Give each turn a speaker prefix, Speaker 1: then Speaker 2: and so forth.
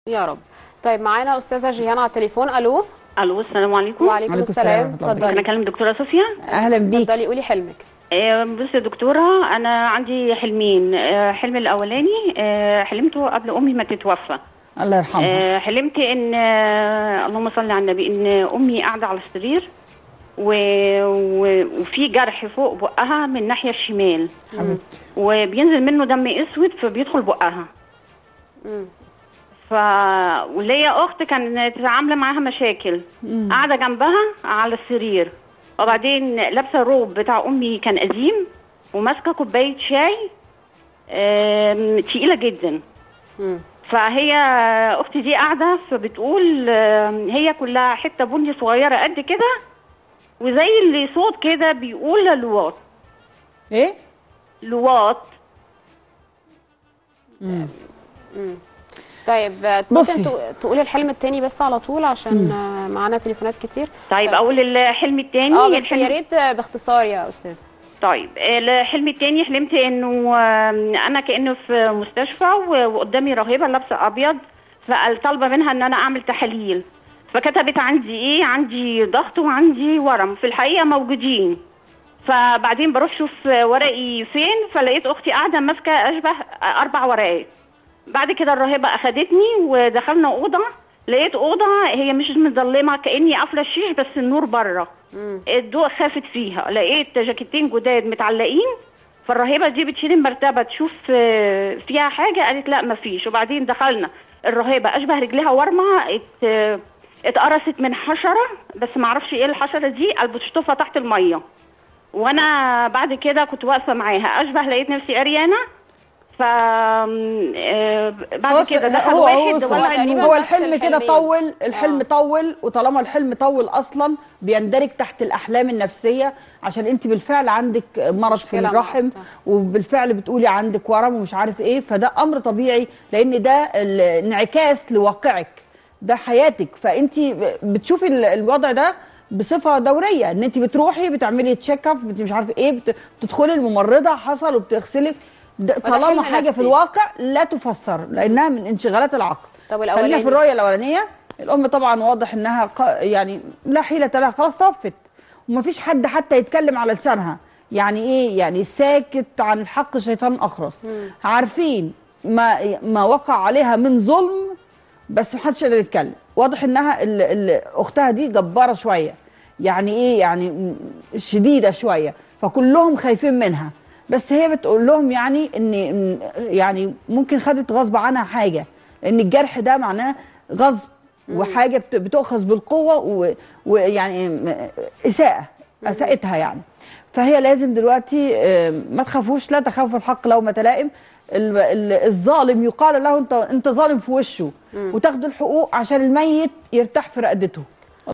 Speaker 1: يا رب طيب معانا استاذه جيهان على التليفون الو
Speaker 2: الو السلام عليكم
Speaker 1: وعليكم
Speaker 3: وعليكم السلام
Speaker 1: السلام
Speaker 3: ورحمة الله
Speaker 2: ممكن
Speaker 1: اتفضلي
Speaker 2: اكلم دكتوره صوفيا
Speaker 3: اهلا بيك
Speaker 1: اتفضلي قولي حلمك
Speaker 2: آه، بصي يا دكتوره انا عندي حلمين آه، حلم الاولاني آه، حلمته قبل امي ما تتوفى
Speaker 3: الله يرحمها
Speaker 2: آه، حلمت ان آه، اللهم صل على النبي ان امي قاعده على السرير و... و... وفي جرح فوق بقها من الناحيه الشمال
Speaker 3: حبيبتي
Speaker 2: وبينزل منه دم اسود فبيدخل بقها
Speaker 1: مم.
Speaker 2: ف وليا اخت كانت عامله معاها مشاكل قاعده جنبها على السرير وبعدين لابسه الروب بتاع امي كان قديم وماسكه كوبايه شاي آم، تقيله جدا
Speaker 1: مم.
Speaker 2: فهي اختي دي قاعده فبتقول آم، هي كلها حته بني صغيره قد كده وزي اللي صوت كده بيقول لواط
Speaker 3: ايه
Speaker 2: لواط
Speaker 1: مم. طيب آه،
Speaker 3: بصي.
Speaker 1: ممكن تق- تقولي الحلم التاني بس على طول عشان آه، معانا تليفونات كتير
Speaker 2: طيب اقول الحلم التاني
Speaker 1: اه بس
Speaker 2: الحلم
Speaker 1: يا ريت آه، باختصار يا استاذه
Speaker 2: طيب الحلم التاني حلمت انه آم، انا كانه في مستشفى و- وقدامي راهبه لابسه ابيض فطالبه منها ان انا اعمل تحاليل فكتبت عندي ايه عندي ضغط وعندي ورم في الحقيقه موجودين فبعدين بروح اشوف ورقي فين فلقيت اختي قاعده ماسكه اشبه اربع ورقات بعد كده الراهبه اخدتني ودخلنا اوضه لقيت اوضه هي مش مظلمه كاني قافله الشيش بس النور بره الضوء خافت فيها لقيت جاكيتين جداد متعلقين فالراهبه دي بتشيل المرتبه تشوف آه، فيها حاجه قالت لا مفيش وبعدين دخلنا الراهبه اشبه رجلها ورمه ات آه، اتقرصت من حشره بس معرفش ايه الحشره دي قلب بتشطفها تحت الميه وانا بعد كده كنت واقفه معاها اشبه لقيت نفسي عريانه ف آه، بعد
Speaker 3: خلاص،
Speaker 2: كده دخل
Speaker 3: هو هو
Speaker 2: واحد
Speaker 3: صح.
Speaker 2: ولع
Speaker 1: تقريباً
Speaker 2: النور
Speaker 3: هو
Speaker 1: نفس
Speaker 3: الحلم كده
Speaker 1: الحلمين.
Speaker 3: طول الحلم
Speaker 1: آه.
Speaker 3: طول وطالما الحلم طول اصلا بيندرج تحت الاحلام النفسيه عشان انت بالفعل عندك مرض في
Speaker 1: مشكلة
Speaker 3: الرحم
Speaker 1: مع-
Speaker 3: وبالفعل بتقولي عندك ورم ومش عارف ايه فده امر طبيعي لان ده الانعكاس لواقعك ده حياتك فانت بتشوفي ال- الوضع ده بصفه دوريه ان انت بتروحي بتعملي تشيك اب بت- مش عارفه ايه بت- بتدخلي الممرضه حصل وبتغسلي ده
Speaker 1: حلم
Speaker 3: طالما حاجه في
Speaker 1: نفسي.
Speaker 3: الواقع لا تفسر لانها من انشغالات العقل
Speaker 1: طب
Speaker 3: خلينا
Speaker 1: الاولاني
Speaker 3: في الرؤيه الاولانيه الام طبعا واضح انها ق- يعني لا حيله لها خلاص طفت ومفيش حد حتى يتكلم على لسانها يعني ايه يعني ساكت عن الحق شيطان اخرس عارفين ما ما وقع عليها من ظلم بس محدش يقدر يتكلم واضح انها ال ال اختها دي جباره شويه يعني ايه يعني م- شديده شويه فكلهم خايفين منها بس هي بتقول لهم يعني ان إن يعني ممكن خدت غصب عنها حاجه لان الجرح ده معناه غصب وحاجه بت- بتؤخذ بالقوه و- ويعني م- اساءه اساءتها يعني فهي لازم دلوقتي آه، ما تخافوش لا تخافوا الحق لو ما تلائم ال- ال- الظالم يقال له انت انت ظالم في وشه وتاخدوا الحقوق عشان الميت يرتاح في رقدته